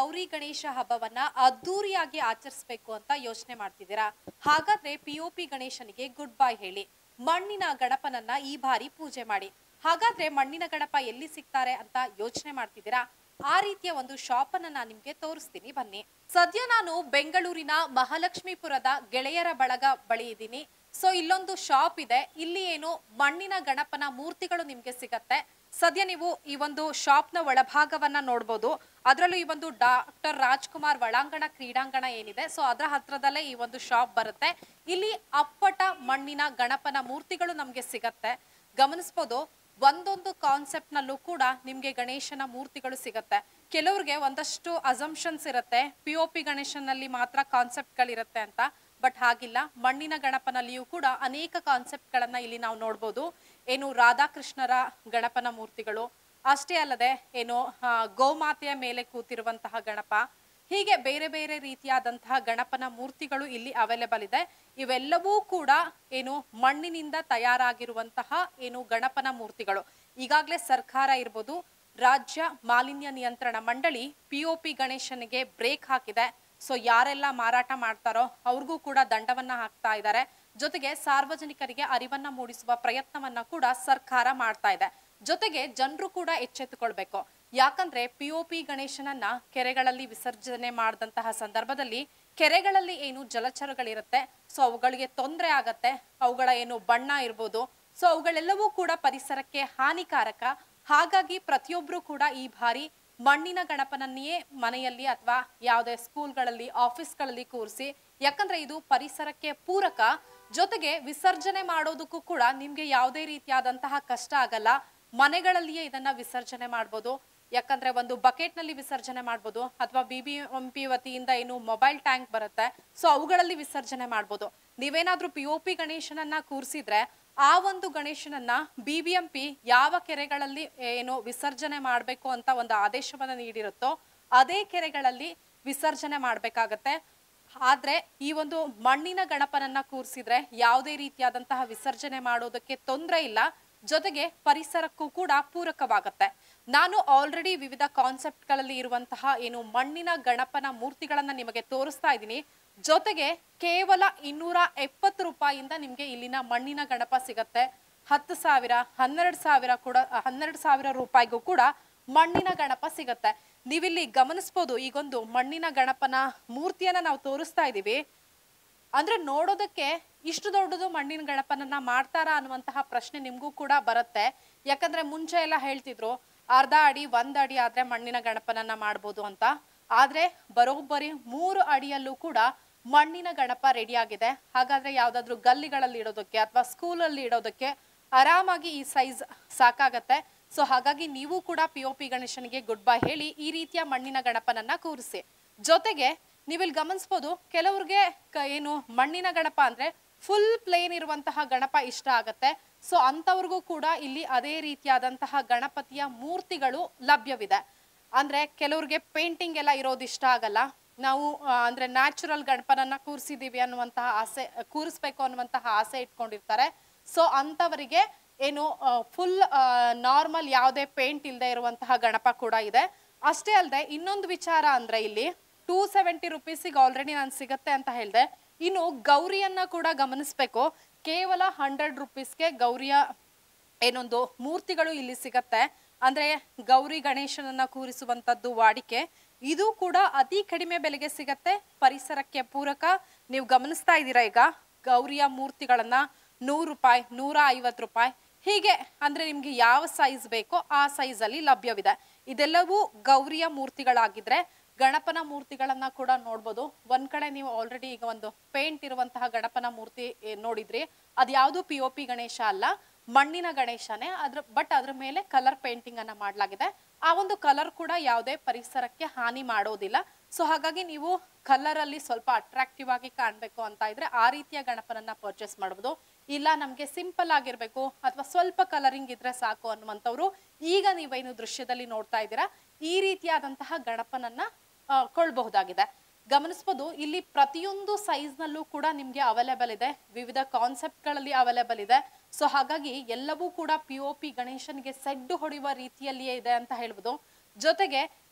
ಗೌರಿ ಗಣೇಶ ಹಬ್ಬವನ್ನ ಅದ್ದೂರಿಯಾಗಿ ಆಚರಿಸಬೇಕು ಅಂತ ಯೋಚನೆ ಮಾಡ್ತಿದ್ದೀರಾ ಹಾಗಾದ್ರೆ ಪಿ ಒ ಪಿ ಗಣೇಶನಿಗೆ ಗುಡ್ ಬೈ ಹೇಳಿ ಮಣ್ಣಿನ ಗಣಪನನ್ನ ಈ ಬಾರಿ ಪೂಜೆ ಮಾಡಿ ಹಾಗಾದ್ರೆ ಮಣ್ಣಿನ ಗಣಪ ಎಲ್ಲಿ ಸಿಗ್ತಾರೆ ಅಂತ ಯೋಚನೆ ಮಾಡ್ತಿದ್ದೀರಾ ಆ ರೀತಿಯ ಒಂದು ಶಾಪ್ ಅನ್ನ ನಾನು ನಿಮ್ಗೆ ತೋರಿಸ್ತೀನಿ ಬನ್ನಿ ಸದ್ಯ ನಾನು ಬೆಂಗಳೂರಿನ ಮಹಾಲಕ್ಷ್ಮೀಪುರದ ಗೆಳೆಯರ ಬಳಗ ಬಳಿ ಇದ್ದೀನಿ ಸೊ ಇಲ್ಲೊಂದು ಶಾಪ್ ಇದೆ ಇಲ್ಲಿ ಏನು ಮಣ್ಣಿನ ಗಣಪನ ಮೂರ್ತಿಗಳು ನಿಮ್ಗೆ ಸಿಗತ್ತೆ ಸದ್ಯ ನೀವು ಈ ಒಂದು ಶಾಪ್ನ ಒಳಭಾಗವನ್ನ ನೋಡ್ಬೋದು ಅದರಲ್ಲೂ ಈ ಒಂದು ಡಾಕ್ಟರ್ ರಾಜ್ಕುಮಾರ್ ಒಳಾಂಗಣ ಕ್ರೀಡಾಂಗಣ ಏನಿದೆ ಸೊ ಅದರ ಹತ್ರದಲ್ಲೇ ಈ ಒಂದು ಶಾಪ್ ಬರುತ್ತೆ ಇಲ್ಲಿ ಅಪ್ಪಟ ಮಣ್ಣಿನ ಗಣಪನ ಮೂರ್ತಿಗಳು ನಮ್ಗೆ ಸಿಗತ್ತೆ ಗಮನಿಸ್ಬೋದು ಒಂದೊಂದು ಕಾನ್ಸೆಪ್ಟ್ ನಲ್ಲೂ ಕೂಡ ನಿಮ್ಗೆ ಗಣೇಶನ ಮೂರ್ತಿಗಳು ಸಿಗತ್ತೆ ಕೆಲವ್ರಿಗೆ ಒಂದಷ್ಟು ಅಸಂಪ್ಷನ್ಸ್ ಇರುತ್ತೆ ಪಿ ಒ ಪಿ ಗಣೇಶನಲ್ಲಿ ಮಾತ್ರ ಕಾನ್ಸೆಪ್ಟ್ಗಳಿರುತ್ತೆ ಅಂತ ಬಟ್ ಹಾಗಿಲ್ಲ ಮಣ್ಣಿನ ಗಣಪನಲ್ಲಿಯೂ ಕೂಡ ಅನೇಕ ಕಾನ್ಸೆಪ್ಟ್ಗಳನ್ನ ಇಲ್ಲಿ ನಾವು ನೋಡ್ಬೋದು ಏನು ರಾಧಾಕೃಷ್ಣರ ಗಣಪನ ಮೂರ್ತಿಗಳು ಅಷ್ಟೇ ಅಲ್ಲದೆ ಏನು ಆ, ಗೋಮಾತೆಯ ಮೇಲೆ ಕೂತಿರುವಂತಹ ಗಣಪ ಹೀಗೆ ಬೇರೆ ಬೇರೆ ರೀತಿಯಾದಂತಹ ಗಣಪನ ಮೂರ್ತಿಗಳು ಇಲ್ಲಿ ಅವೈಲೇಬಲ್ ಇದೆ ಇವೆಲ್ಲವೂ ಕೂಡ ಏನು ಮಣ್ಣಿನಿಂದ ತಯಾರಾಗಿರುವಂತಹ ಏನು ಗಣಪನ ಮೂರ್ತಿಗಳು ಈಗಾಗಲೇ ಸರ್ಕಾರ ಇರ್ಬೋದು ರಾಜ್ಯ ಮಾಲಿನ್ಯ ನಿಯಂತ್ರಣ ಮಂಡಳಿ ಪಿ ಒ ಪಿ ಗಣೇಶನಿಗೆ ಬ್ರೇಕ್ ಹಾಕಿದೆ ಸೊ ಯಾರೆಲ್ಲ ಮಾರಾಟ ಮಾಡ್ತಾರೋ ಅವ್ರಿಗೂ ಕೂಡ ದಂಡವನ್ನ ಹಾಕ್ತಾ ಇದ್ದಾರೆ ಜೊತೆಗೆ ಸಾರ್ವಜನಿಕರಿಗೆ ಅರಿವನ್ನ ಮೂಡಿಸುವ ಪ್ರಯತ್ನವನ್ನ ಕೂಡ ಸರ್ಕಾರ ಮಾಡ್ತಾ ಇದೆ ಜೊತೆಗೆ ಜನರು ಕೂಡ ಎಚ್ಚೆತ್ತುಕೊಳ್ಬೇಕು ಯಾಕಂದ್ರೆ ಪಿ ಒ ಪಿ ಗಣೇಶನನ್ನ ಕೆರೆಗಳಲ್ಲಿ ವಿಸರ್ಜನೆ ಮಾಡಿದಂತಹ ಸಂದರ್ಭದಲ್ಲಿ ಕೆರೆಗಳಲ್ಲಿ ಏನು ಜಲಚರಗಳಿರುತ್ತೆ ಸೊ ಅವುಗಳಿಗೆ ತೊಂದರೆ ಆಗತ್ತೆ ಅವುಗಳ ಏನು ಬಣ್ಣ ಇರ್ಬೋದು ಸೊ ಅವುಗಳೆಲ್ಲವೂ ಕೂಡ ಪರಿಸರಕ್ಕೆ ಹಾನಿಕಾರಕ ಹಾಗಾಗಿ ಪ್ರತಿಯೊಬ್ರು ಕೂಡ ಈ ಬಾರಿ ಮಣ್ಣಿನ ಗಣಪನನ್ನೇ ಮನೆಯಲ್ಲಿ ಅಥವಾ ಯಾವುದೇ ಸ್ಕೂಲ್ಗಳಲ್ಲಿ ಆಫೀಸ್ಗಳಲ್ಲಿ ಕೂರಿಸಿ ಯಾಕಂದ್ರೆ ಇದು ಪರಿಸರಕ್ಕೆ ಪೂರಕ ಜೊತೆಗೆ ವಿಸರ್ಜನೆ ಮಾಡೋದಕ್ಕೂ ಕೂಡ ನಿಮ್ಗೆ ಯಾವುದೇ ರೀತಿಯಾದಂತಹ ಕಷ್ಟ ಆಗಲ್ಲ ಮನೆಗಳಲ್ಲಿಯೇ ಇದನ್ನ ವಿಸರ್ಜನೆ ಮಾಡ್ಬೋದು ಯಾಕಂದ್ರೆ ಒಂದು ಬಕೆಟ್ ನಲ್ಲಿ ವಿಸರ್ಜನೆ ಮಾಡ್ಬೋದು ಅಥವಾ ಬಿ ಬಿ ಎಂ ಪಿ ವತಿಯಿಂದ ಏನು ಮೊಬೈಲ್ ಟ್ಯಾಂಕ್ ಬರುತ್ತೆ ಸೊ ಅವುಗಳಲ್ಲಿ ವಿಸರ್ಜನೆ ಮಾಡ್ಬೋದು ನೀವೇನಾದ್ರೂ ಪಿ ಒ ಪಿ ಗಣೇಶನನ್ನ ಕೂರಿಸಿದ್ರೆ ಆ ಒಂದು ಗಣೇಶನನ್ನ ಬಿ ಬಿ ಎಂ ಪಿ ಯಾವ ಕೆರೆಗಳಲ್ಲಿ ಏನು ವಿಸರ್ಜನೆ ಮಾಡಬೇಕು ಅಂತ ಒಂದು ಆದೇಶವನ್ನ ನೀಡಿರುತ್ತೋ ಅದೇ ಕೆರೆಗಳಲ್ಲಿ ವಿಸರ್ಜನೆ ಮಾಡ್ಬೇಕಾಗತ್ತೆ ಆದ್ರೆ ಈ ಒಂದು ಮಣ್ಣಿನ ಗಣಪನನ್ನ ಕೂರಿಸಿದ್ರೆ ಯಾವುದೇ ರೀತಿಯಾದಂತಹ ವಿಸರ್ಜನೆ ಮಾಡೋದಕ್ಕೆ ತೊಂದರೆ ಇಲ್ಲ ಜೊತೆಗೆ ಪರಿಸರಕ್ಕೂ ಕೂಡ ಪೂರಕವಾಗತ್ತೆ ನಾನು ಆಲ್ರೆಡಿ ವಿವಿಧ ಕಾನ್ಸೆಪ್ಟ್ಗಳಲ್ಲಿ ಇರುವಂತಹ ಏನು ಮಣ್ಣಿನ ಗಣಪನ ಮೂರ್ತಿಗಳನ್ನ ನಿಮಗೆ ತೋರಿಸ್ತಾ ಇದ್ದೀನಿ ಜೊತೆಗೆ ಕೇವಲ ಇನ್ನೂರ ಎಪ್ಪತ್ತು ರೂಪಾಯಿಯಿಂದ ನಿಮ್ಗೆ ಇಲ್ಲಿನ ಮಣ್ಣಿನ ಗಣಪ ಸಿಗತ್ತೆ ಹತ್ತು ಸಾವಿರ ಹನ್ನೆರಡು ಸಾವಿರ ಕೂಡ ಹನ್ನೆರಡು ಸಾವಿರ ರೂಪಾಯಿಗೂ ಕೂಡ ಮಣ್ಣಿನ ಗಣಪ ಸಿಗತ್ತೆ ನೀವಿಲ್ಲಿ ಗಮನಿಸ್ಬೋದು ಈಗೊಂದು ಮಣ್ಣಿನ ಗಣಪನ ಮೂರ್ತಿಯನ್ನ ನಾವು ತೋರಿಸ್ತಾ ಇದ್ದೀವಿ ಅಂದ್ರೆ ನೋಡೋದಕ್ಕೆ ಇಷ್ಟು ದೊಡ್ಡದು ಮಣ್ಣಿನ ಗಣಪನನ್ನ ಮಾಡ್ತಾರಾ ಅನ್ನುವಂತಹ ಪ್ರಶ್ನೆ ನಿಮ್ಗೂ ಕೂಡ ಬರುತ್ತೆ ಯಾಕಂದ್ರೆ ಮುಂಚೆ ಎಲ್ಲ ಹೇಳ್ತಿದ್ರು ಅರ್ಧ ಅಡಿ ಒಂದ್ ಅಡಿ ಆದ್ರೆ ಮಣ್ಣಿನ ಗಣಪನನ್ನ ಮಾಡ್ಬೋದು ಅಂತ ಆದ್ರೆ ಬರೋಬ್ಬರಿ ಮೂರು ಅಡಿಯಲ್ಲೂ ಕೂಡ ಮಣ್ಣಿನ ಗಣಪ ರೆಡಿ ಆಗಿದೆ ಹಾಗಾದ್ರೆ ಯಾವ್ದಾದ್ರು ಗಲ್ಲಿಗಳಲ್ಲಿ ಇಡೋದಕ್ಕೆ ಅಥವಾ ಸ್ಕೂಲಲ್ಲಿ ಇಡೋದಕ್ಕೆ ಆರಾಮಾಗಿ ಈ ಸೈಜ್ ಸಾಕಾಗತ್ತೆ ಸೊ ಹಾಗಾಗಿ ನೀವು ಕೂಡ ಪಿ ಒ ಪಿ ಗಣೇಶನಿಗೆ ಗುಡ್ ಬೈ ಹೇಳಿ ಈ ರೀತಿಯ ಮಣ್ಣಿನ ಗಣಪನನ್ನ ಕೂರಿಸಿ ಜೊತೆಗೆ ನೀವಿಲ್ಲಿ ಗಮನಿಸ್ಬೋದು ಕೆಲವ್ರಿಗೆ ಕ- ಏನು ಮಣ್ಣಿನ ಗಣಪ ಅಂದ್ರೆ ಫುಲ್ ಪ್ಲೇನ್ ಇರುವಂತಹ ಗಣಪ ಇಷ್ಟ ಆಗತ್ತೆ ಸೊ ಅಂಥವ್ರಿಗೂ ಕೂಡ ಇಲ್ಲಿ ಅದೇ ರೀತಿಯಾದಂತಹ ಗಣಪತಿಯ ಮೂರ್ತಿಗಳು ಲಭ್ಯವಿದೆ ಅಂದ್ರೆ ಕೆಲವ್ರಿಗೆ ಪೇಂಟಿಂಗ್ ಎಲ್ಲ ಇರೋದು ಇಷ್ಟ ಆಗಲ್ಲ ನಾವು ಆ, ಅಂದ್ರೆ ನ್ಯಾಚುರಲ್ ಗಣಪನನ್ನ ಕೂರಿಸಿದೀವಿ ಅನ್ನುವಂತಹ ಆಸೆ ಕೂರಿಸ್ಬೇಕು ಅನ್ನುವಂತಹ ಆಸೆ ಇಟ್ಕೊಂಡಿರ್ತಾರೆ ಸೊ ಅಂಥವರಿಗೆ ಏನು ಫುಲ್ ನಾರ್ಮಲ್ ಯಾವುದೇ ಪೇಂಟ್ ಇಲ್ಲದೆ ಇರುವಂತಹ ಗಣಪ ಕೂಡ ಇದೆ ಅಷ್ಟೇ ಅಲ್ಲದೆ ಇನ್ನೊಂದು ವಿಚಾರ ಅಂದ್ರೆ ಇಲ್ಲಿ ಟೂ ಸೆವೆಂಟಿ ರುಪೀಸಿಗೆ ಆಲ್ರೆಡಿ ನಾನು ಸಿಗತ್ತೆ ಅಂತ ಹೇಳಿದೆ ಇನ್ನು ಗೌರಿಯನ್ನ ಕೂಡ ಗಮನಿಸ್ಬೇಕು ಕೇವಲ ಹಂಡ್ರೆಡ್ ರುಪೀಸ್ಗೆ ಗೌರಿಯ ಏನೊಂದು ಮೂರ್ತಿಗಳು ಇಲ್ಲಿ ಸಿಗತ್ತೆ ಅಂದ್ರೆ ಗೌರಿ ಗಣೇಶನನ್ನ ಕೂರಿಸುವಂತದ್ದು ವಾಡಿಕೆ ಇದು ಕೂಡ ಅತಿ ಕಡಿಮೆ ಬೆಲೆಗೆ ಸಿಗತ್ತೆ ಪರಿಸರಕ್ಕೆ ಪೂರಕ ನೀವು ಗಮನಿಸ್ತಾ ಇದ್ದೀರಾ ಈಗ ಗೌರಿಯ ಮೂರ್ತಿಗಳನ್ನ ನೂರು ರೂಪಾಯಿ ನೂರ ಐವತ್ತು ರೂಪಾಯಿ ಹೀಗೆ ಅಂದ್ರೆ ನಿಮ್ಗೆ ಯಾವ ಸೈಜ್ ಬೇಕೋ ಆ ಸೈಜ್ ಅಲ್ಲಿ ಲಭ್ಯವಿದೆ ಇದೆಲ್ಲವೂ ಗೌರಿಯ ಮೂರ್ತಿಗಳಾಗಿದ್ರೆ ಗಣಪನ ಮೂರ್ತಿಗಳನ್ನ ಕೂಡ ನೋಡ್ಬೋದು ಒಂದ್ ಕಡೆ ನೀವು ಆಲ್ರೆಡಿ ಈಗ ಒಂದು ಪೇಂಟ್ ಇರುವಂತಹ ಗಣಪನ ಮೂರ್ತಿ ಏ, ನೋಡಿದ್ರಿ ಅದು ಯಾವುದು ಪಿ ಒ ಪಿ ಗಣೇಶ ಅಲ್ಲ ಮಣ್ಣಿನ ಗಣೇಶನೇ ಅದ್ರ ಬಟ್ ಅದ್ರ ಮೇಲೆ ಕಲರ್ ಪೇಂಟಿಂಗ್ ಅನ್ನ ಮಾಡಲಾಗಿದೆ ಆ ಒಂದು ಕಲರ್ ಕೂಡ ಯಾವುದೇ ಪರಿಸರಕ್ಕೆ ಹಾನಿ ಮಾಡೋದಿಲ್ಲ ಸೊ ಹಾಗಾಗಿ ನೀವು ಕಲರ್ ಅಲ್ಲಿ ಸ್ವಲ್ಪ ಅಟ್ರಾಕ್ಟಿವ್ ಆಗಿ ಕಾಣ್ಬೇಕು ಅಂತ ಇದ್ರೆ ಆ ರೀತಿಯ ಗಣಪನನ್ನ ಪರ್ಚೇಸ್ ಮಾಡಬಹುದು ಇಲ್ಲ ನಮ್ಗೆ ಸಿಂಪಲ್ ಆಗಿರ್ಬೇಕು ಅಥವಾ ಸ್ವಲ್ಪ ಕಲರಿಂಗ್ ಇದ್ರೆ ಸಾಕು ಅನ್ನುವಂಥವ್ರು ಈಗ ನೀವೇನು ದೃಶ್ಯದಲ್ಲಿ ನೋಡ್ತಾ ಇದ್ದೀರಾ ಈ ರೀತಿಯಾದಂತಹ ಗಣಪನನ್ನ ಆ, ಕೊಳ್ಳಬಹುದಾಗಿದೆ ಗಮನಿಸ್ಬೋದು ಇಲ್ಲಿ ಪ್ರತಿಯೊಂದು ಸೈಜ್ ನಲ್ಲೂ ಕೂಡ ನಿಮ್ಗೆ ಅವೈಲೇಬಲ್ ಇದೆ ವಿವಿಧ ಕಾನ್ಸೆಪ್ಟ್ ಗಳಲ್ಲಿ ಅವೈಲೇಬಲ್ ಇದೆ ಸೊ ಹಾಗಾಗಿ ಎಲ್ಲವೂ ಕೂಡ ಪಿ ಒ ಪಿ ಗಣೇಶನ್ಗೆ ಸೆಡ್ಡು ಹೊಡೆಯುವ ರೀತಿಯಲ್ಲಿಯೇ ಇದೆ ಅಂತ ಹೇಳ್ಬೋದು ಜೊತೆಗೆ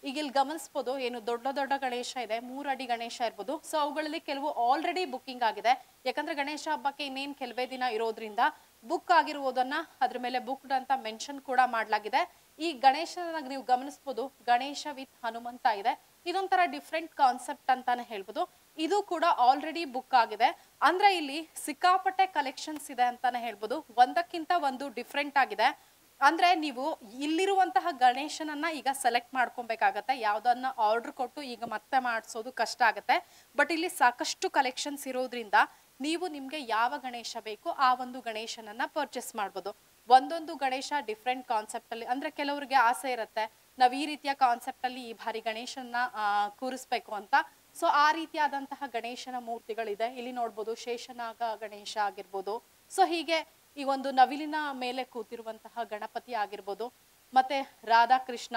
ಈಗ ಇಲ್ಲಿ ಗಮನಿಸ್ಬೋದು ಏನು ದೊಡ್ಡ ದೊಡ್ಡ ಗಣೇಶ ಇದೆ ಮೂರು ಅಡಿ ಗಣೇಶ ಇರ್ಬೋದು ಸೊ ಅವುಗಳಲ್ಲಿ ಕೆಲವು ಆಲ್ರೆಡಿ ಬುಕ್ಕಿಂಗ್ ಆಗಿದೆ ಯಾಕಂದ್ರೆ ಗಣೇಶ ಹಬ್ಬಕ್ಕೆ ಇನ್ನೇನು ಕೆಲವೇ ದಿನ ಇರೋದ್ರಿಂದ ಬುಕ್ ಆಗಿರುವುದನ್ನ ಅದ್ರ ಮೇಲೆ ಬುಕ್ಡ್ ಅಂತ ಮೆನ್ಷನ್ ಕೂಡ ಮಾಡಲಾಗಿದೆ ಈ ಗಣೇಶನ ನೀವು ಗಮನಿಸ್ಬೋದು ಗಣೇಶ ವಿತ್ ಹನುಮಂತ ಇದೆ ಇದೊಂಥರ ಡಿಫ್ರೆಂಟ್ ಕಾನ್ಸೆಪ್ಟ್ ಅಂತಾನೆ ಹೇಳ್ಬೋದು ಇದು ಕೂಡ ಆಲ್ರೆಡಿ ಬುಕ್ ಆಗಿದೆ ಅಂದ್ರೆ ಇಲ್ಲಿ ಸಿಕ್ಕಾಪಟ್ಟೆ ಕಲೆಕ್ಷನ್ಸ್ ಇದೆ ಅಂತಾನೆ ಹೇಳ್ಬೋದು ಒಂದಕ್ಕಿಂತ ಒಂದು ಡಿಫ್ರೆಂಟ್ ಆಗಿದೆ ಅಂದ್ರೆ ನೀವು ಇಲ್ಲಿರುವಂತಹ ಗಣೇಶನನ್ನ ಈಗ ಸೆಲೆಕ್ಟ್ ಮಾಡ್ಕೊಬೇಕಾಗತ್ತೆ ಯಾವ್ದನ್ನ ಆರ್ಡರ್ ಕೊಟ್ಟು ಈಗ ಮತ್ತೆ ಮಾಡಿಸೋದು ಕಷ್ಟ ಆಗುತ್ತೆ ಬಟ್ ಇಲ್ಲಿ ಸಾಕಷ್ಟು ಕಲೆಕ್ಷನ್ಸ್ ಇರೋದ್ರಿಂದ ನೀವು ನಿಮ್ಗೆ ಯಾವ ಗಣೇಶ ಬೇಕು ಆ ಒಂದು ಗಣೇಶನನ್ನ ಪರ್ಚೇಸ್ ಮಾಡ್ಬೋದು ಒಂದೊಂದು ಗಣೇಶ ಡಿಫ್ರೆಂಟ್ ಕಾನ್ಸೆಪ್ಟ್ ಅಲ್ಲಿ ಅಂದ್ರೆ ಕೆಲವರಿಗೆ ಆಸೆ ಇರುತ್ತೆ ನಾವ್ ಈ ರೀತಿಯ ಕಾನ್ಸೆಪ್ಟ್ ಅಲ್ಲಿ ಈ ಬಾರಿ ಗಣೇಶನ್ನ ಆ, ಕೂರಿಸ್ಬೇಕು ಅಂತ ಸೊ ಆ ರೀತಿಯಾದಂತಹ ಗಣೇಶನ ಮೂರ್ತಿಗಳಿದೆ ಇಲ್ಲಿ ನೋಡ್ಬೋದು ಶೇಷನಾಗ ಗಣೇಶ ಆಗಿರ್ಬೋದು ಸೊ ಹೀಗೆ ಈ ಒಂದು ನವಿಲಿನ ಮೇಲೆ ಕೂತಿರುವಂತಹ ಗಣಪತಿ ಆಗಿರ್ಬೋದು ಮತ್ತೆ ರಾಧಾಕೃಷ್ಣ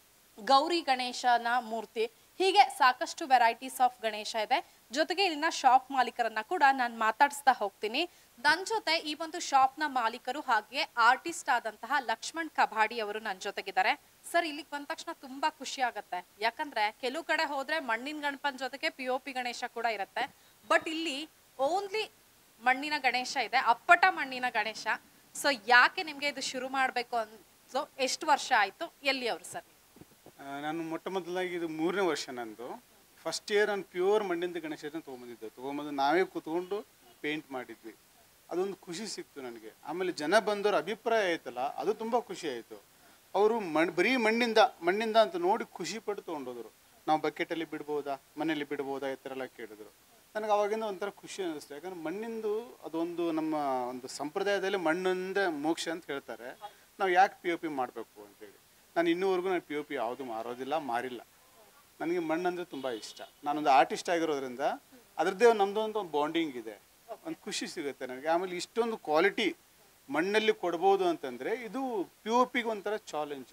ಗೌರಿ ಗಣೇಶನ ಮೂರ್ತಿ ಹೀಗೆ ಸಾಕಷ್ಟು ವೆರೈಟೀಸ್ ಆಫ್ ಗಣೇಶ ಇದೆ ಜೊತೆಗೆ ಇಲ್ಲಿನ ಶಾಪ್ ಮಾಲೀಕರನ್ನ ಕೂಡ ನಾನು ಮಾತಾಡಿಸ್ತಾ ಹೋಗ್ತೀನಿ ನನ್ನ ಜೊತೆ ಈ ಒಂದು ಶಾಪ್ನ ಮಾಲೀಕರು ಹಾಗೆ ಆರ್ಟಿಸ್ಟ್ ಆದಂತಹ ಲಕ್ಷ್ಮಣ್ ಕಬಾಡಿ ಅವರು ನನ್ನ ಜೊತೆಗಿದ್ದಾರೆ ಸರ್ ಇಲ್ಲಿಗೆ ಬಂದ ತಕ್ಷಣ ತುಂಬಾ ಖುಷಿ ಆಗತ್ತೆ ಯಾಕಂದ್ರೆ ಕೆಲವು ಕಡೆ ಹೋದ್ರೆ ಮಣ್ಣಿನ ಗಣಪನ ಜೊತೆಗೆ ಪಿ ಒ ಪಿ ಗಣೇಶ ಕೂಡ ಇರುತ್ತೆ ಬಟ್ ಇಲ್ಲಿ ಓನ್ಲಿ ಮಣ್ಣಿನ ಗಣೇಶ ಇದೆ ಅಪ್ಪಟ ಮಣ್ಣಿನ ಗಣೇಶ ಸೊ ಯಾಕೆ ನಿಮ್ಗೆ ಇದು ಶುರು ಮಾಡಬೇಕು ಅಂತ ಎಷ್ಟು ವರ್ಷ ಆಯ್ತು ಎಲ್ಲಿ ಅವರು ಸರ್ ಆ, ನಾನು ಮೊಟ್ಟ ಮೊದಲಾಗಿ ಇದು ಮೂರನೇ ವರ್ಷ ನಂದು ಫಸ್ಟ್ ಇಯರ್ ನಾನು ಪ್ಯೂರ್ ಮಣ್ಣಿಂದ ಗಣೇಶನ ತೊಗೊಂಬಂದಿದ್ದೆ ತೊಗೊಂಬಂದು ನಾವೇ ಕೂತ್ಕೊಂಡು ಪೇಂಟ್ ಮಾಡಿದ್ವಿ ಅದೊಂದು ಖುಷಿ ಸಿಕ್ತು ನನಗೆ ಆಮೇಲೆ ಜನ ಬಂದವ್ರ ಅಭಿಪ್ರಾಯ ಆಯ್ತಲ್ಲ ಅದು ತುಂಬ ಖುಷಿ ಆಯಿತು ಅವರು ಮಣ್ ಬರೀ ಮಣ್ಣಿಂದ ಮಣ್ಣಿಂದ ಅಂತ ನೋಡಿ ಖುಷಿ ಪಟ್ಟು ತೊಗೊಂಡೋದ್ರು ನಾವು ಬಕೆಟಲ್ಲಿ ಬಿಡ್ಬೋದಾ ಮನೆಯಲ್ಲಿ ಬಿಡ್ಬೋದಾ ಈ ಥರ ಎಲ್ಲ ಕೇಳಿದ್ರು ನನಗೆ ಅವಾಗಿಂದ ಒಂಥರ ಖುಷಿ ಅನ್ನಿಸ್ತು ಯಾಕಂದ್ರೆ ಮಣ್ಣಿಂದು ಅದೊಂದು ನಮ್ಮ ಒಂದು ಸಂಪ್ರದಾಯದಲ್ಲಿ ಮಣ್ಣಿಂದ ಮೋಕ್ಷ ಅಂತ ಹೇಳ್ತಾರೆ ನಾವು ಯಾಕೆ ಪಿ ಒ ಪಿ ಮಾಡಬೇಕು ಅಂತೇಳಿ ನಾನು ಇನ್ನೂವರೆಗೂ ನಾನು ಪಿ ಒ ಪಿ ಯಾವುದು ಮಾರೋದಿಲ್ಲ ಮಾರಿಲ್ಲ ನನಗೆ ಮಣ್ಣು ಅಂದರೆ ತುಂಬ ಇಷ್ಟ ನಾನೊಂದು ಆರ್ಟಿಸ್ಟ್ ಆಗಿರೋದ್ರಿಂದ ಅದರದ್ದೇ ಒಂದು ನಮ್ಮದು ಒಂದು ಬಾಂಡಿಂಗ್ ಇದೆ ಒಂದು ಖುಷಿ ಸಿಗುತ್ತೆ ನನಗೆ ಆಮೇಲೆ ಇಷ್ಟೊಂದು ಕ್ವಾಲಿಟಿ ಮಣ್ಣಲ್ಲಿ ಕೊಡ್ಬೋದು ಅಂತಂದರೆ ಇದು ಪಿ ಒ ಪಿಗೆ ಒಂಥರ ಚಾಲೆಂಜ್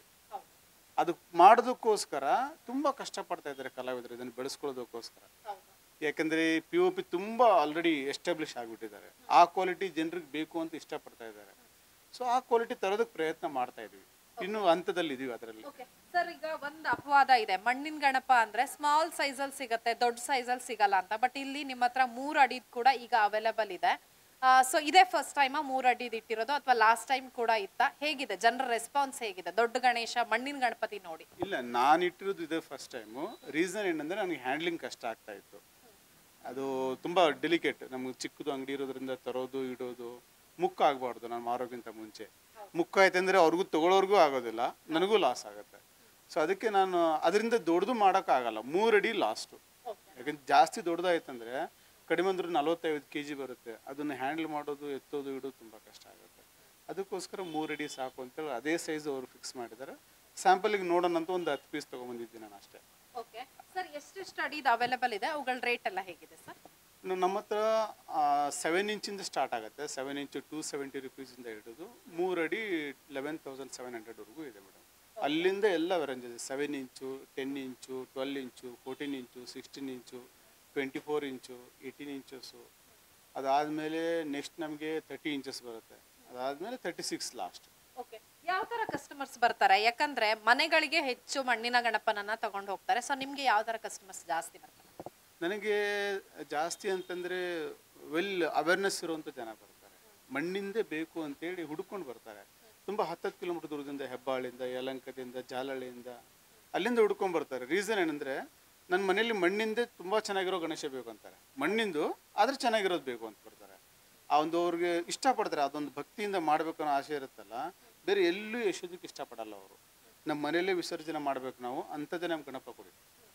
ಅದು ಮಾಡೋದಕ್ಕೋಸ್ಕರ ತುಂಬ ಕಷ್ಟಪಡ್ತಾ ಇದ್ದಾರೆ ಕಲಾವಿದರು ಇದನ್ನು ಬೆಳೆಸ್ಕೊಳ್ಳೋದಕ್ಕೋಸ್ಕರ ಯಾಕಂದರೆ ಪಿ ಒ ಪಿ ತುಂಬ ಆಲ್ರೆಡಿ ಎಸ್ಟಾಬ್ಲಿಷ್ ಆಗಿಬಿಟ್ಟಿದ್ದಾರೆ ಆ ಕ್ವಾಲಿಟಿ ಜನರಿಗೆ ಬೇಕು ಅಂತ ಇಷ್ಟಪಡ್ತಾ ಇದ್ದಾರೆ ಸೊ ಆ ಕ್ವಾಲಿಟಿ ತರೋದಕ್ಕೆ ಪ್ರಯತ್ನ ಮಾಡ್ತಾ ಇದೀವಿ ಇನ್ನೂ ಹಂತದಲ್ಲಿ ಇದೀವಿ ಅದರಲ್ಲಿ ಸರ್ ಈಗ ಒಂದು ಅಪವಾದ ಇದೆ ಮಣ್ಣಿನ ಗಣಪ ಅಂದ್ರೆ ಸ್ಮಾಲ್ ಸೈಜ್ ಅಲ್ಲಿ ಸಿಗತ್ತೆ ದೊಡ್ಡ ಸೈಜ್ ಅಲ್ಲಿ ಸಿಗಲ್ಲ ಅಂತ ಬಟ್ ಇಲ್ಲಿ ನಿಮ್ಮ ಹತ್ರ ಮೂರ್ ಅಡಿದ್ ಕೂಡ ಈಗ ಅವೈಲೇಬಲ್ ಇದೆ ಸೊ ಇದೇ ಫಸ್ಟ್ ಟೈಮ್ ಮೂರ್ ಅಡಿದ್ ಇಟ್ಟಿರೋದು ಅಥವಾ ಲಾಸ್ಟ್ ಟೈಮ್ ಕೂಡ ಇತ್ತ ಹೇಗಿದೆ ಜನರ ರೆಸ್ಪಾನ್ಸ್ ಹೇಗಿದೆ ದೊಡ್ಡ ಗಣೇಶ ಮಣ್ಣಿನ ಗಣಪತಿ ನೋಡಿ ಇಲ್ಲ ನಾನು ಇಟ್ಟಿರೋದು ಇದೆ ಫಸ್ಟ್ ಟೈಮು ರೀಸನ್ ಏನಂದರೆ ನನಗೆ ಹ್ಯಾಂಡ್ಲಿಂಗ್ ಕಷ್ಟ ಆಗ್ತಾ ಇತ್ತು ಅದು ತುಂಬ ಡೆಲಿಕೇಟ್ ನಮ್ಗೆ ಚಿಕ್ಕದು ಅಂಗಡಿ ಇರೋದ್ರಿಂದ ತರೋದು ಇಡೋದು ಮುಕ್ಕ ಆಗಬಾರ್ದು ನಾನು ಮಾರೋಕ್ಕಿಂತ ಮುಂಚೆ ಮುಕ್ಕ ಆಯ್ತಂದ್ರೆ ಅವ್ರಿಗೂ ತಗೊಳ್ಳೋರ್ಗೂ ಆಗೋದಿಲ್ಲ ನನಗೂ ಲಾಸ್ ಆಗುತ್ತೆ ಸೊ ಅದಕ್ಕೆ ನಾನು ಅದರಿಂದ ದೊಡ್ಡದು ಮಾಡೋಕ್ಕಾಗಲ್ಲ ಮೂರಡಿ ಲಾಸ್ಟು ಯಾಕಂದ್ರೆ ಜಾಸ್ತಿ ದೊಡ್ಡದಾಯ್ತಂದ್ರೆ ಕಡಿಮೆ ಅಂದ್ರೆ ನಲವತ್ತೈದು ಕೆ ಜಿ ಬರುತ್ತೆ ಅದನ್ನು ಹ್ಯಾಂಡಲ್ ಮಾಡೋದು ಎತ್ತೋದು ಇಡೋದು ತುಂಬ ಕಷ್ಟ ಆಗುತ್ತೆ ಅದಕ್ಕೋಸ್ಕರ ಮೂರಡಿ ಸಾಕು ಅಂತೇಳಿ ಅದೇ ಸೈಜ್ ಅವರು ಫಿಕ್ಸ್ ಮಾಡಿದ್ದಾರೆ ಸ್ಯಾಂಪಲಿಗೆ ನೋಡೋಣ ಅಂತ ಒಂದು ಹತ್ತು ಪೀಸ್ ತೊಗೊಂಬಂದಿದ್ದೀನಿ ನಾನು ಅಷ್ಟೇ ಓಕೆ ಸರ್ ಎಷ್ಟೆಷ್ಟು ಅಡಿದ್ ಅವೈಲೇಬಲ್ ಇದೆ ಅವುಗಳ ರೇಟ್ ಎಲ್ಲ ಹೇಗಿದೆ ಸರ್ ಇನ್ನು ನಮ್ಮ ಹತ್ರ ಸೆವೆನ್ ಇಂಚಿಂದ ಸ್ಟಾರ್ಟ್ ಆಗುತ್ತೆ ಸೆವೆನ್ ಇಂಚು ಟೂ ಸೆವೆಂಟಿ ರುಪೀಸಿಂದ ಹಿಡಿದು ಮೂರು ಅಡಿ ಲೆವೆನ್ ತೌಸಂಡ್ ಸೆವೆನ್ ಹಂಡ್ರೆಡ್ವರೆಗೂ ಇದೆ ಮೇಡಮ್ ಅಲ್ಲಿಂದ ಎಲ್ಲ ರೇಂಜ್ ಇದೆ seven inch ten inch twelve inch fourteen inch sixteen inch twenty four inch eighteen inches ಅದಾದಮೇಲೆ ನೆಕ್ಸ್ಟ್ ನಮಗೆ ತರ್ಟಿ ಇಂಚಸ್ ಬರುತ್ತೆ ಅದಾದಮೇಲೆ ತರ್ಟಿ ಸಿಕ್ಸ್ ಲಾಸ್ಟ್ ಓಕೆ ಯಾವ ತರ ಕಸ್ಟಮರ್ಸ್ ಬರ್ತಾರೆ ಯಾಕಂದ್ರೆ ಮನೆಗಳಿಗೆ ಹೆಚ್ಚು ಮಣ್ಣಿನ ಗಣಪನನ್ನ ತಗೊಂಡು ಹೋಗ್ತಾರೆ ಸೊ ನಿಮ್ಗೆ ಯಾವ ತರ ಕಸ್ಟಮರ್ಸ್ ಜಾಸ್ತಿ ಬರ್ತಾರೆ ನನಗೆ ಜಾಸ್ತಿ ಅಂತಂದರೆ ವೆಲ್ ಅವೇರ್ನೆಸ್ ಇರುವಂಥ ಜನ ಬರ್ತಾರೆ ಮಣ್ಣಿಂದೇ ಬೇಕು ಅಂತೇಳಿ ಹುಡ್ಕೊಂಡು ಬರ್ತಾರೆ ತುಂಬ ಹತ್ತತ್ತು ಕಿಲೋಮೀಟರ್ ದೂರದಿಂದ ಹೆಬ್ಬಾಳಿಂದ ಯಲಂಕದಿಂದ ಜಾಲಹಳ್ಳಿಯಿಂದ ಅಲ್ಲಿಂದ ಹುಡ್ಕೊಂಡು ಬರ್ತಾರೆ ರೀಸನ್ ಏನಂದರೆ ನನ್ನ ಮನೇಲಿ ಮಣ್ಣಿಂದೇ ತುಂಬ ಚೆನ್ನಾಗಿರೋ ಗಣೇಶ ಬೇಕು ಅಂತಾರೆ ಮಣ್ಣಿಂದು ಆದರೆ ಚೆನ್ನಾಗಿರೋದು ಬೇಕು ಅಂತ ಬರ್ತಾರೆ ಆ ಒಂದು ಅವ್ರಿಗೆ ಇಷ್ಟಪಡ್ತಾರೆ ಅದೊಂದು ಭಕ್ತಿಯಿಂದ ಮಾಡಬೇಕು ಅನ್ನೋ ಆಸೆ ಇರುತ್ತಲ್ಲ ಬೇರೆ ಎಲ್ಲೂ ಯಶೋದಕ್ಕೆ ಇಷ್ಟಪಡಲ್ಲ ಅವರು ನಮ್ಮ ಮನೆಯಲ್ಲೇ ವಿಸರ್ಜನೆ ಮಾಡಬೇಕು ನಾವು ಅಂಥದ್ದೇ ನಮ್ಮ ಗಣಪ ಕೊಡಿ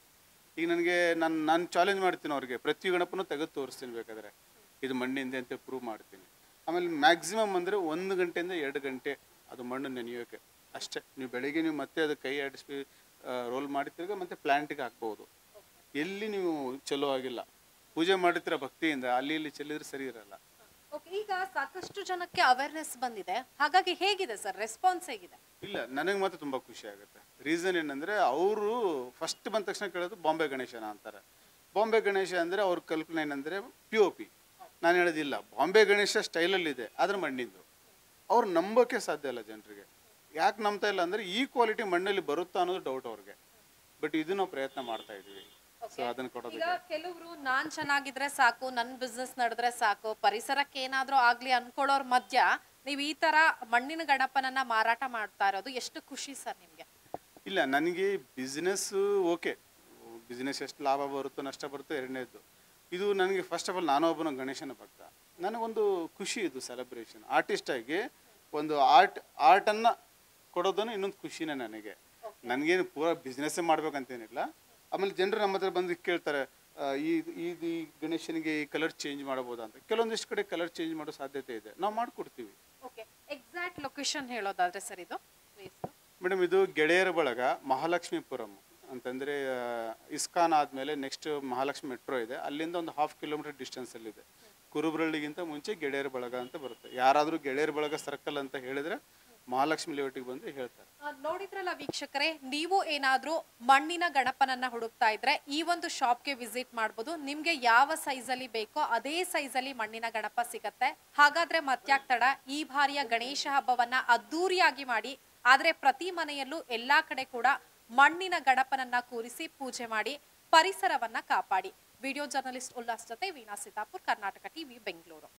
ಈಗ ನನಗೆ ನಾನು ನಾನು ಚಾಲೆಂಜ್ ಮಾಡ್ತೀನಿ ಅವ್ರಿಗೆ ಪ್ರತಿ ಗಣಪನೂ ತೆಗೆದು ತೋರಿಸ್ತೀನಿ ಬೇಕಾದ್ರೆ ಇದು ಮಣ್ಣಿಂದೆ ಅಂತ ಪ್ರೂವ್ ಮಾಡ್ತೀನಿ ಆಮೇಲೆ ಮ್ಯಾಕ್ಸಿಮಮ್ ಅಂದರೆ ಒಂದು ಗಂಟೆಯಿಂದ ಎರಡು ಗಂಟೆ ಅದು ಮಣ್ಣು ನೆನೆಯೋಕೆ ಅಷ್ಟೇ ನೀವು ಬೆಳಿಗ್ಗೆ ನೀವು ಮತ್ತೆ ಅದು ಕೈ ಆಡಿಸಿ ರೋಲ್ ಮಾಡಿ ತಿರ್ಗ ಮತ್ತೆ ಪ್ಲ್ಯಾಂಟಿಗೆ ಹಾಕ್ಬೋದು ಎಲ್ಲಿ ನೀವು ಚಲೋ ಆಗಿಲ್ಲ ಪೂಜೆ ಮಾಡಿರ್ತೀರ ಭಕ್ತಿಯಿಂದ ಅಲ್ಲಿ ಇಲ್ಲಿ ಚೆಲ್ಲಿದ್ರೆ ಸರಿ ಇರಲ್ಲ ಓಕೆ ಈಗ ಸಾಕಷ್ಟು ಜನಕ್ಕೆ ಅವೇರ್ನೆಸ್ ಬಂದಿದೆ ಹಾಗಾಗಿ ಹೇಗಿದೆ ಸರ್ ರೆಸ್ಪಾನ್ಸ್ ಹೇಗಿದೆ ಇಲ್ಲ ನನಗೆ ಮಾತ್ರ ತುಂಬ ಖುಷಿ ಆಗುತ್ತೆ ರೀಸನ್ ಏನಂದರೆ ಅವರು ಫಸ್ಟ್ ಬಂದ ತಕ್ಷಣ ಕೇಳೋದು ಬಾಂಬೆ ಗಣೇಶನ ಅಂತಾರೆ ಬಾಂಬೆ ಗಣೇಶ ಅಂದರೆ ಅವ್ರ ಕಲ್ಪನೆ ಏನಂದರೆ ಪಿ ಒ ಪಿ ನಾನು ಹೇಳೋದಿಲ್ಲ ಬಾಂಬೆ ಗಣೇಶ ಸ್ಟೈಲಲ್ಲಿದೆ ಆದರೆ ಮಣ್ಣಿಂದು ಅವ್ರು ನಂಬೋಕೆ ಸಾಧ್ಯ ಇಲ್ಲ ಜನರಿಗೆ ಯಾಕೆ ನಂಬ್ತಾ ಇಲ್ಲ ಅಂದರೆ ಈ ಕ್ವಾಲಿಟಿ ಮಣ್ಣಲ್ಲಿ ಬರುತ್ತಾ ಅನ್ನೋದು ಡೌಟ್ ಅವ್ರಿಗೆ ಬಟ್ ಇದು ನಾವು ಪ್ರಯತ್ನ ಮಾಡ್ತಾ ಇದೀವಿ ಸೊ ಅದನ್ನ ಕೊಡೋದಕ್ಕೆ ಈಗ ಕೆಲವರು ನಾನ್ ಚೆನ್ನಾಗಿದ್ರೆ ಸಾಕು ನನ್ ಬಿಸ್ನೆಸ್ ನಡೆದ್ರೆ ಸಾಕು ಪರಿಸರಕ್ಕೆ ಏನಾದ್ರೂ ಆಗ್ಲಿ ಅನ್ಕೊಳ್ಳೋರ್ ಮಧ್ಯ ನೀವ್ ಈ ತರ ಮಣ್ಣಿನ ಗಣಪನನ್ನ ಮಾರಾಟ ಮಾಡ್ತಾ ಇರೋದು ಎಷ್ಟು ಖುಷಿ ಸರ್ ನಿಮ್ಗೆ ಇಲ್ಲ ನನಗೆ ಬಿಸ್ನೆಸ್ ಓಕೆ ಬಿಸ್ನೆಸ್ ಎಷ್ಟು ಲಾಭ ಬರುತ್ತೋ ನಷ್ಟ ಬರುತ್ತೋ ಎರಡನೇದು ಇದು ನನಗೆ ಫಸ್ಟ್ ಆಫ್ ಆಲ್ ನಾನು ಒಬ್ಬನ ಗಣೇಶನ ಭಕ್ತ ನನಗೊಂದು ಖುಷಿ ಇದು ಸೆಲೆಬ್ರೇಷನ್ ಆರ್ಟಿಸ್ಟಾಗಿ ಒಂದು ಆರ್ಟ್ ಆರ್ಟನ್ನು ಕೊಡೋದನ್ನು ಇನ್ನೊಂದು ಖುಷಿನೇ ನನಗೆ ನನಗೇನು ಪೂರ ಬಿಸ್ನೆಸ್ಸೇ ಮಾಡ್ಬೇಕಂತೇನಿಲ್ಲ ಆಮೇಲೆ ಜನರು ನಮ್ಮ ಹತ್ರ ಬಂದು ಕೇಳ್ತಾರೆ ಆ, ಈ ಈ ಈ ಗಣೇಶನಿಗೆ ಈ ಕಲರ್ ಚೇಂಜ್ ಮಾಡ್ಬೋದಾ ಅಂತ ಕೆಲವೊಂದಿಷ್ಟು ಕಡೆ ಕಲರ್ ಚೇಂಜ್ ಮಾಡೋ ಸಾಧ್ಯತೆ ಇದೆ ನಾವು ಮಾಡಿಕೊಡ್ತೀವಿ ಓಕೆ ಎಕ್ಸಾಕ್ಟ್ ಲೊಕೇಶನ್ ಹೇಳೋದಾದ್ರೆ ಸರ್ ಇದು place? ಮೇಡಮ್ ಇದು ಗೆಳೆಯರ ಬಳಗ ಮಹಾಲಕ್ಷ್ಮೀಪುರಂ ಅಂತಂದರೆ ಇಸ್ಕಾನ್ ಆದಮೇಲೆ ನೆಕ್ಸ್ಟ್ ಮಹಾಲಕ್ಷ್ಮಿ ಮೆಟ್ರೋ ಇದೆ ಅಲ್ಲಿಂದ ಒಂದು ಹಾಫ್ ಕಿಲೋಮೀಟರ್ ಡಿಸ್ಟೆನ್ಸಲ್ಲಿದೆ ಕುರುಬ್ರಳ್ಳಿಗಿಂತ ಮುಂಚೆ ಗೆಳೆಯರ ಬಳಗ ಅಂತ ಬರುತ್ತೆ ಯಾರಾದರೂ ಗೆಳೆಯರ ಬಳಗ ಸರ್ಕಲ್ ಅಂತ ಹೇಳಿದ್ರೆ ಮಹಾಲಕ್ಷ್ಮಿ ಲೇಔಟಿಗೆ ಬಂದು ಹೇಳ್ತಾರೆ ಆ, ನೋಡಿದ್ರಲ್ಲ ವೀಕ್ಷಕರೇ ನೀವು ಏನಾದ್ರೂ ಮಣ್ಣಿನ ಗಣಪನನ್ನ ಹುಡುಕ್ತಾ ಇದ್ರೆ ಈ ಒಂದು ಶಾಪ್ಗೆ ವಿಸಿಟ್ ಮಾಡ್ಬೋದು ನಿಮ್ಗೆ ಯಾವ ಸೈಜ್ ಅಲ್ಲಿ ಬೇಕೋ ಅದೇ ಸೈಜ್ ಅಲ್ಲಿ ಮಣ್ಣಿನ ಗಣಪ ಸಿಗತ್ತೆ ಹಾಗಾದ್ರೆ ಮತ್ಯಾಕ್ ತಡ ಈ ಬಾರಿಯ ಗಣೇಶ ಹಬ್ಬವನ್ನ ಅದ್ದೂರಿಯಾಗಿ ಮಾಡಿ ಆದ್ರೆ ಪ್ರತಿ ಮನೆಯಲ್ಲೂ ಎಲ್ಲಾ ಕಡೆ ಕೂಡ ಮಣ್ಣಿನ ಗಣಪನನ್ನ ಕೂರಿಸಿ ಪೂಜೆ ಮಾಡಿ ಪರಿಸರವನ್ನ ಕಾಪಾಡಿ ವಿಡಿಯೋ ಜರ್ನಲಿಸ್ಟ್ ಉಲ್ಲಾಸ್ ಜೊತೆ ವೀಣಾ ಸಿದ್ದಾಪುರ್ ಕರ್ನಾಟಕ ಟಿವಿ ಬೆಂಗಳೂರು